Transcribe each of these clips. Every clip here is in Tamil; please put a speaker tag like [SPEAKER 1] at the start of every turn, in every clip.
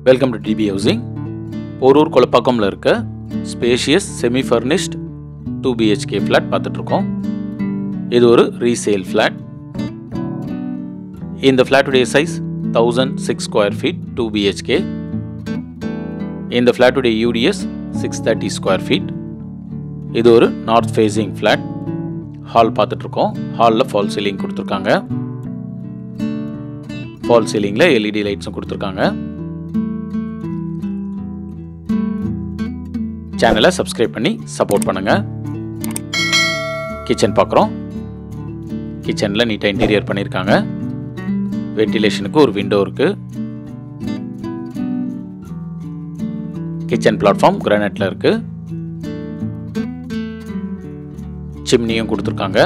[SPEAKER 1] welcome to DP housing Porur கொலப்பாக்கம்ல இருக்க spacious semi furnished two BHK flat பார்த்துட்ருக்கோம் இது ஒரு ரீசேல் ஃப்ளாட் இந்த ஃப்ளாட்டுடைய size thousand six square feet two BHK இந்த ஃப்ளாட்டுடைய UDS six thirty square feet இது ஒரு நார்த் ஃபேஸிங் ஃப்ளாட் ஹால் பார்த்துட்ருக்கோம் ஹாலில் ஃபால் சீலிங் கொடுத்துருக்காங்க ஃபால் சீலிங்கில் எல்இடி லைட்ஸும் கொடுத்துருக்காங்க சேனலை சப்ஸ்கிரைப் பண்ணி சப்போர்ட் பண்ணுங்கள் கிச்சன் பார்க்குறோம் கிச்சனில் நீட்டாக இன்டீரியர் பண்ணியிருக்காங்க வென்டிலேஷனுக்கு ஒரு விண்டோ இருக்குது கிச்சன் பிளாட்ஃபார்ம் கிரானைட்டில் இருக்குது சிம்னியும் கொடுத்துருக்காங்க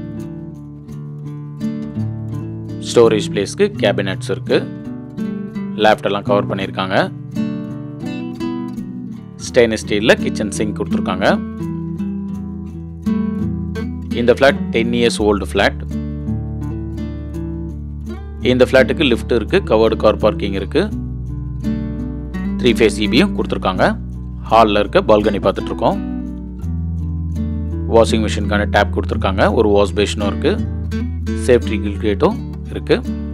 [SPEAKER 1] ஸ்டோரேஜ் பிளேஸ்க்கு கேபினட்ஸ் இருக்கு லேப்ட் எல்லாம் கவர் பண்ணியிருக்காங்க ஸ்டெயின்லெஸ் ஸ்டீலில் கிச்சன் சிங்க் கொடுத்துருக்காங்க இந்த flat ten years old flat இந்த ஃப்ளாட்டுக்கு லிஃப்ட் இருக்கு கவர்டு கார் பார்க்கிங் இருக்கு த்ரீ ஃபேஸ் இபியும் கொடுத்துருக்காங்க ஹாலில் இருக்க பால்கனி பார்த்துட்டு இருக்கோம் வாஷிங் மிஷினுக்கான டேப் கொடுத்துருக்காங்க ஒரு வாஷ் பேஷனும் இருக்கு சேஃப்டி கில்கேட்டும் இருக்கு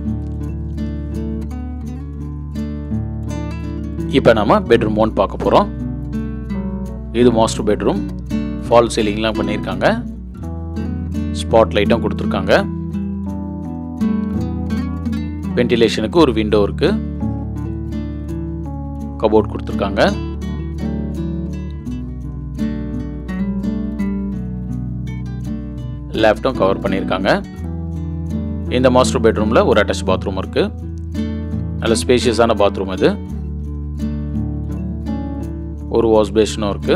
[SPEAKER 1] இப்போ நம்ம பெட்ரூம் ஒன் பார்க்க போகிறோம் இது மாஸ்டர் பெட்ரூம் ஃபால் சீலிங்லாம் பண்ணியிருக்காங்க ஸ்பாட் லைட்டும் கொடுத்துருக்காங்க வென்டிலேஷனுக்கு ஒரு விண்டோ இருக்கு கபோர்ட் கொடுத்துருக்காங்க லேப்டும் கவர் பண்ணியிருக்காங்க இந்த மாஸ்டர் பெட்ரூமில் ஒரு அட்டாச் பாத்ரூம் இருக்குது நல்ல ஸ்பேஷியஸான பாத்ரூம் இது ஒரு வாஷ் பேஷனும் இருக்குது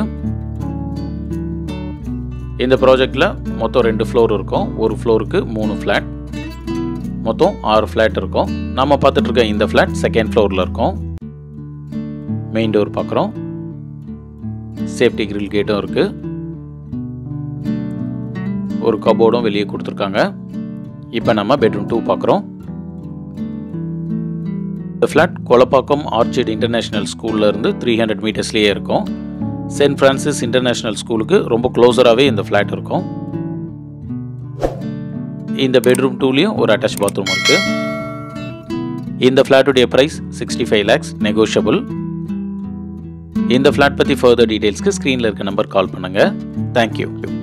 [SPEAKER 1] இந்த ப்ராஜெக்டில் மொத்தம் ரெண்டு ஃப்ளோர் இருக்கும் ஒரு ஃப்ளோருக்கு மூணு ஃப்ளாட் மொத்தம் ஆறு ஃப்ளாட் இருக்கும் நம்ம பார்த்துட்டு இருக்க இந்த ஃப்ளாட் செகண்ட் ஃப்ளோரில் இருக்கும் மெயின் டோர் பார்க்குறோம் சேஃப்டி கிரில் கேட்டும் இருக்குது ஒரு கபோர்டும் வெளியே கொடுத்துருக்காங்க இப்போ நம்ம பெட்ரூம் டூ பார்க்குறோம் இந்த ஃப்ளாட் கொலப்பாக்கம் ஆர்ச்சிட் இன்டர்நேஷ்னல் ஸ்கூல்ல இருந்து த்ரீ ஹண்ட்ரட் மீட்டர்ஸ்லேயே இருக்கும் சென்ட் ஃப்ரான்சிஸ் இன்டர்நேஷ்னல் ஸ்கூலுக்கு ரொம்ப க்ளோஸராகவே இந்த ஃப்ளாட் இருக்கும் இந்த பெட்ரூம் டூலேயும் ஒரு அட்டாச் பாத்ரூம் இருக்கு இந்த ஃப்ளாட்டுடைய price sixty five lakhs negotiable இந்த ஃப்ளாட் பற்றி ஃபர்தர் டீட்டெயில்ஸ்க்கு ஸ்க்ரீனில் இருக்க நம்பர் கால் பண்ணுங்கள் தேங்க்யூ